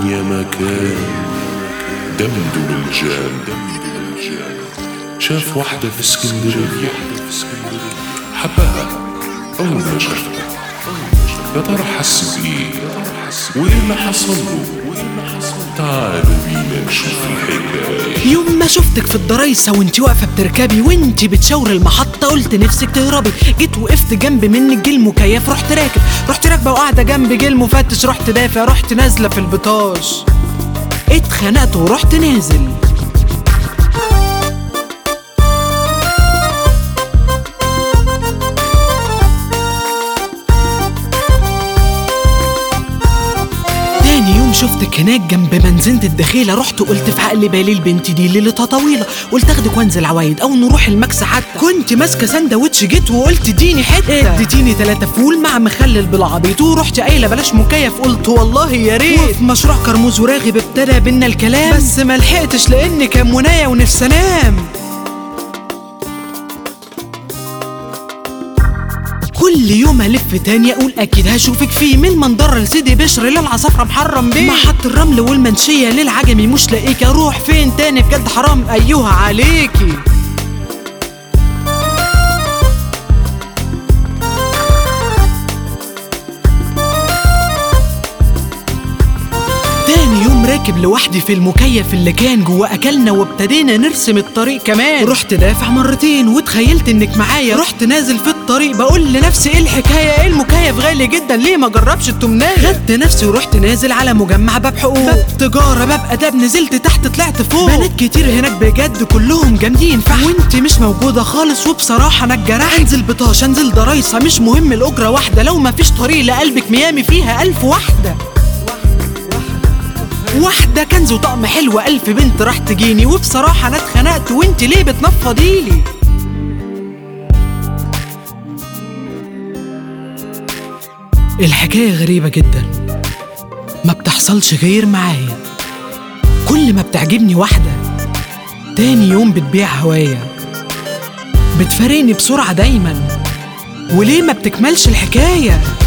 يا مكان دمدم الجان شاف واحدة في اسكندرية حبها أول ما شافها يا ترى حس بإيه وإيه اللي حصل له تعالوا بينا نشوف الحكاية يوم ما شفتك في الضرايسة وانت واقفة بتركبي وانت بتشاور المحطة قلت نفسك تهربي جيت وقفت جنب منك جيل مكيف رحت راكب رحت راكبة وقاعدة جنب جيل مفتش رحت دافع رحت نازلة في البطاش اتخنقت ورحت نازل تاني يوم شفتك هناك جنب منزلة الدخيلة رحت قلت في عقل بالي البنت دي ليلتها طويلة قلت اخدك وانزل عوايد او نروح المكس حتى كنت ماسكة سندوتش جيت وقلت اديني حتة اديتيني تلاتة فول مع مخلل بالعبيط ورحت قايلة بلاش مكيف قلت والله يا ريت وفي مشروع كرموز وراغب ابتدى بينا الكلام بس ما لحقتش لان كان منايا ونفسي انام كل يوم الف تاني اقول اكيد هشوفك فيه من المنظره لسيدي بشر للعصافره محرم بيه محط الرمل والمنشيه للعجمي مش لاقيك اروح فين تاني بجد حرام ايها عليكي تاني يوم راكب لوحدي في المكيف اللي كان جوه اكلنا وابتدينا نرسم الطريق كمان رحت دافع مرتين وتخيلت انك معايا رحت نازل في الطريق بقول لنفسي ايه الحكايه ايه المكيف غالي جدا ليه ما جربش التمنايه خدت نفسي ورحت نازل على مجمع باب حقوق باب تجاره باب اداب نزلت تحت طلعت فوق بنات كتير هناك بجد كلهم جامدين فح وانت مش موجوده خالص وبصراحه انا اتجرحت انزل بطاش انزل ضرايسه مش مهم الاجره واحده لو ما فيش طريق لقلبك ميامي فيها الف واحده واحدة كنز وطقم حلو ألف بنت راح تجيني وبصراحة أنا اتخنقت وانت ليه بتنفضيلي الحكاية غريبة جدا ما بتحصلش غير معايا كل ما بتعجبني واحدة تاني يوم بتبيع هوايا بتفارقني بسرعة دايما وليه ما بتكملش الحكاية